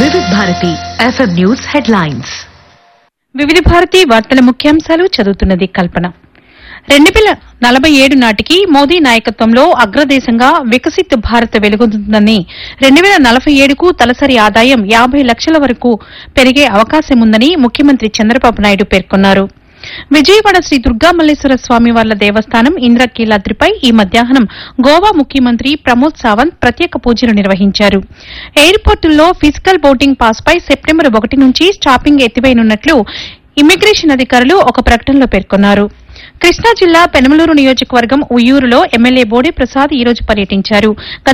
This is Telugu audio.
వివిధ భారతి ఎఫ్ఎం న్యూస్ హెడ్లైన్స్ వివిధ భారతి వార్తల ముఖ్యాంశాలు చదువుతున్నది కల్పన రెండు వేల నలభై ఏడు నాటికి మోదీ నాయకత్వంలో అగ్రదేశంగా వికసిత్ భారత్ వెలుగొందుతుందని రెండు వేల నలభై ఏడుకు తలసరి ఆదాయం యాభై లక్షల వరకు పెరిగే అవకాశముందని ముఖ్యమంత్రి చంద్రబాబు నాయుడు పేర్కొన్నారు విజయవాడ శ్రీ దుర్గామల్లేశ్వర స్వామివార్ల దేవస్థానం ఇంద్రకీలాద్రిపై ఈ మధ్యాహ్నం గోవా ముఖ్యమంత్రి ప్రమోద్ సావంత్ ప్రత్యేక పూజలు నిర్వహించారు ఎయిర్పోర్టుల్లో ఫిజికల్ బోర్డింగ్ పాస్పై సెప్టెంబర్ ఒకటి నుంచి స్టాపింగ్ ఎత్తివేయనున్నట్లు ఇమ్మిగ్రేషన్ అధికారులు ఒక ప్రకటనలో పేర్కొన్నారు కృష్ణా జిల్లా పెనమలూరు నియోజకవర్గం ఉయ్యూరులో ఎమ్మెల్యే బోడే ప్రసాద్ ఈ రోజు పర్యటించారు